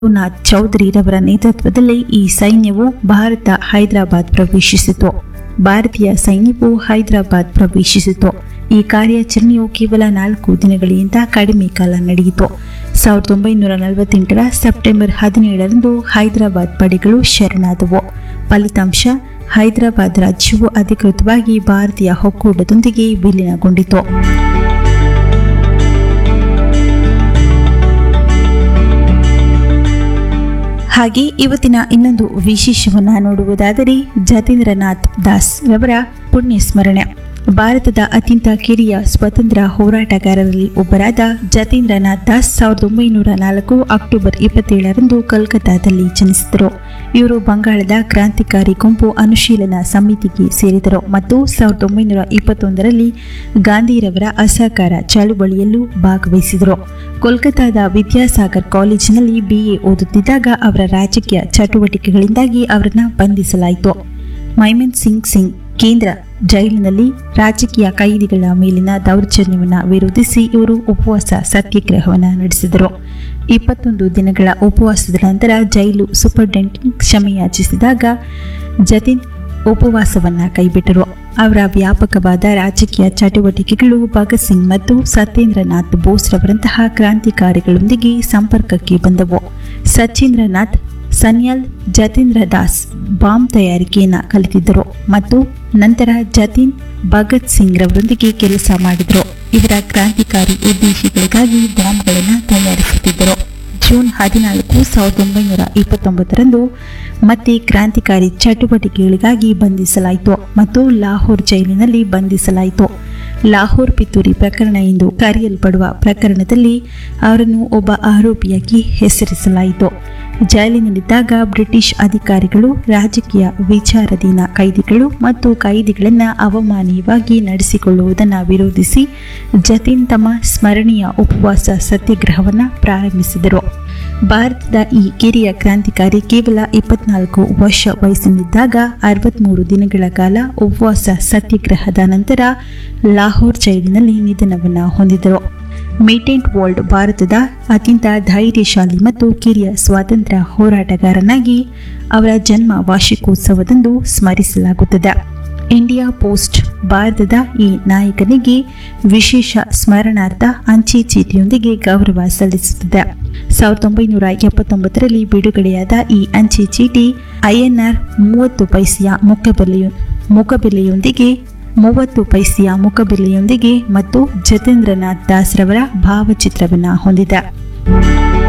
ರಘುನಾಥ್ ಚೌಧರಿರವರ ನೇತೃತ್ವದಲ್ಲಿ ಈ ಸೈನ್ಯವು ಭಾರತ ಹೈದರಾಬಾದ್ ಪ್ರವೇಶಿಸಿತು ಭಾರತೀಯ ಸೈನ್ಯವು ಹೈದರಾಬಾದ್ ಪ್ರವೇಶಿಸಿತು ಈ ಕಾರ್ಯಾಚರಣೆಯು ಕೇವಲ ನಾಲ್ಕು ದಿನಗಳಿಗಿಂತ ಕಡಿಮೆ ಕಾಲ ನಡೆಯಿತು ಸಾವಿರದ ಒಂಬೈನೂರ ನಲವತ್ತೆಂಟರ ಸೆಪ್ಟೆಂಬರ್ ಹದಿನೇಳರಂದು ಹೈದರಾಬಾದ್ ಪಡೆಗಳು ಶರಣಾದವು ಫಲಿತಾಂಶ ಹೈದರಾಬಾದ್ ರಾಜ್ಯವು ಅಧಿಕೃತವಾಗಿ ಭಾರತೀಯ ಒಕ್ಕೂಟದೊಂದಿಗೆ ವಿಲೀನಗೊಂಡಿತು ಹಾಗೆ ಇವತ್ತಿನ ಇನ್ನೊಂದು ವಿಶೇಷವನ್ನ ನೋಡುವುದಾದರೆ ಜತೇಂದ್ರನಾಥ್ ದಾಸ್ ರವರ ಪುಣ್ಯ ಸ್ಮರಣೆ ಭಾರತದ ಅತ್ಯಂತ ಕಿರಿಯ ಸ್ವತಂತ್ರ ಹೋರಾಟಗಾರರಲ್ಲಿ ಒಬ್ಬರಾದ ಜತೇಂದ್ರನಾಥ್ ದಾಸ್ ಸಾವಿರದ ಒಂಬೈನೂರ ನಾಲ್ಕು ಅಕ್ಟೋಬರ್ ಇಪ್ಪತ್ತೇಳರಂದು ಕೋಲ್ಕತ್ತಾದಲ್ಲಿ ಜನಿಸಿದರು ಇವರು ಬಂಗಾಳದ ಕ್ರಾಂತಿಕಾರಿ ಗುಂಪು ಅನುಶೀಲನ ಸಮಿತಿಗೆ ಸೇರಿದರು ಮತ್ತು ಸಾವಿರದ ಒಂಬೈನೂರ ಇಪ್ಪತ್ತೊಂದರಲ್ಲಿ ಗಾಂಧಿರವರ ಅಸಹಕಾರ ಚಳುವಳಿಯಲ್ಲೂ ಭಾಗವಹಿಸಿದರು ಕೋಲ್ಕತ್ತಾದ ವಿದ್ಯಾಸಾಗರ್ ಕಾಲೇಜಿನಲ್ಲಿ ಬಿಎ ಓದುತ್ತಿದ್ದಾಗ ಅವರ ರಾಜಕೀಯ ಚಟುವಟಿಕೆಗಳಿಂದಾಗಿ ಅವರನ್ನು ಬಂಧಿಸಲಾಯಿತು ಮೈಮನ್ ಸಿಂಗ್ ಸಿಂಗ್ ಕೇಂದ್ರ ಜೈಲಿನಲ್ಲಿ ರಾಜಕೀಯ ಕೈದಿಗಳ ಮೇಲಿನ ದೌರ್ಜನ್ಯವನ್ನು ವಿರೋಧಿಸಿ ಇವರು ಉಪವಾಸ ಸತ್ಯಾಗ್ರಹವನ್ನು ನಡೆಸಿದರು ಇಪ್ಪತ್ತೊಂದು ದಿನಗಳ ಉಪವಾಸದ ನಂತರ ಜೈಲು ಸೂಪರ್ಡೆಂಟಿಂಗ್ ಕ್ಷಮೆಯಾಚಿಸಿದಾಗ ಜತಿನ್ ಉಪವಾಸವನ್ನ ಕೈಬಿಟ್ಟರು ಅವರ ವ್ಯಾಪಕವಾದ ರಾಜಕೀಯ ಚಟುವಟಿಕೆಗಳು ಭಗತ್ ಸಿಂಗ್ ಮತ್ತು ಸತ್ಯೇಂದ್ರನಾಥ್ ಬೋಸ್ರವರಂತಹ ಕ್ರಾಂತಿಕಾರಿಗಳೊಂದಿಗೆ ಸಂಪರ್ಕಕ್ಕೆ ಬಂದವು ಸಚೇಂದ್ರನಾಥ್ ಸನ್ಯಾಲ್ ಜತೇಂದ್ರ ದಾಸ್ ಬಾಂಬ್ ತಯಾರಿಕೆಯನ್ನು ಕಲಿತಿದ್ದರು ಮತ್ತು ನಂತರ ಜತಿನ್ ಭಗತ್ ಸಿಂಗ್ ರವರೊಂದಿಗೆ ಕೆಲಸ ಮಾಡಿದರು ಇವರ ಕ್ರಾಂತಿಕಾರಿ ಉದ್ದೇಶಗಳಿಗಾಗಿ ಬಾಂಬ್ಗಳನ್ನು ತಯಾರಿಸುತ್ತಿದ್ದರು ಜೂನ್ ಹದಿನಾಲ್ಕು ಸಾವಿರದ ಒಂಬೈನೂರ ಇಪ್ಪತ್ತೊಂಬತ್ತರಂದು ಮತ್ತೆ ಕ್ರಾಂತಿಕಾರಿ ಚಟುವಟಿಕೆಗಳಿಗಾಗಿ ಬಂಧಿಸಲಾಯಿತು ಮತ್ತು ಲಾಹೋರ್ ಜೈಲಿನಲ್ಲಿ ಬಂಧಿಸಲಾಯಿತು ಲಾಹೋರ್ ಪಿತೂರಿ ಪ್ರಕರಣ ಎಂದು ಕರೆಯಲ್ಪಡುವ ಪ್ರಕರಣದಲ್ಲಿ ಅವರನ್ನು ಒಬ್ಬ ಆರೋಪಿಯಾಗಿ ಹೆಸರಿಸಲಾಯಿತು ಜೈಲಿನಲ್ಲಿದ್ದಾಗ ಬ್ರಿಟಿಷ್ ಅಧಿಕಾರಿಗಳು ರಾಜಕೀಯ ವಿಚಾರಾಧೀನ ಕೈದಿಗಳು ಮತ್ತು ಕೈದಿಗಳನ್ನು ಅವಮಾನೀಯವಾಗಿ ನಡೆಸಿಕೊಳ್ಳುವುದನ್ನು ವಿರೋಧಿಸಿ ಜತಿನ್ ತಮ್ಮ ಸ್ಮರಣೀಯ ಉಪವಾಸ ಸತ್ಯಾಗ್ರಹವನ್ನು ಪ್ರಾರಂಭಿಸಿದರು ಭಾರತದ ಈ ಕಿರಿಯ ಕ್ರಾಂತಿಕಾರಿ ಕೇವಲ ಇಪ್ಪತ್ನಾಲ್ಕು ವರ್ಷ ವಯಸ್ಸಿನಲ್ಲಿದ್ದಾಗ ಅರವತ್ಮೂರು ದಿನಗಳ ಕಾಲ ಉಪವಾಸ ಸತ್ಯಾಗ್ರಹದ ನಂತರ ಲಾಹೋರ್ ಜೈಲಿನಲ್ಲಿ ನಿಧನವನ್ನು ಹೊಂದಿದರು ಮೇಟೆಂಟ್ ವರ್ಲ್ಡ್ ಭಾರತದ ಅತ್ಯಂತ ಧೈರ್ಯಶಾಲಿ ಮತ್ತು ಕಿರಿಯ ಸ್ವಾತಂತ್ರ್ಯ ಹೋರಾಟಗಾರನಾಗಿ ಅವರ ಜನ್ಮ ವಾರ್ಷಿಕೋತ್ಸವದಂದು ಸ್ಮರಿಸಲಾಗುತ್ತದೆ ಇಂಡಿಯಾ ಪೋಸ್ಟ್ ಭಾರತದ ಈ ನಾಯಕನಿಗೆ ವಿಶೇಷ ಸ್ಮರಣಾರ್ಥ ಅಂಚೆ ಚೀಟಿಯೊಂದಿಗೆ ಗೌರವ ಸಲ್ಲಿಸುತ್ತದೆ ಸಾವಿರದ ಒಂಬೈನೂರ ಎಪ್ಪತ್ತೊಂಬತ್ತರಲ್ಲಿ ಬಿಡುಗಡೆಯಾದ ಈ ಅಂಚೆ ಚೀಟಿ ಐಎನ್ಆರ್ ಮೂವತ್ತು ಪೈಸೆಯ ಮುಖಬೆಲೆಯೊ ಮುಖಬೆಲೆಯೊಂದಿಗೆ ಮೂವತ್ತು ಪೈಸೆಯ ಮುಖಬೆಲೆಯೊಂದಿಗೆ ಮತ್ತು ಜತೇಂದ್ರನಾಥ್ ದಾಸ್ ರವರ ಭಾವಚಿತ್ರವನ್ನು ಹೊಂದಿದೆ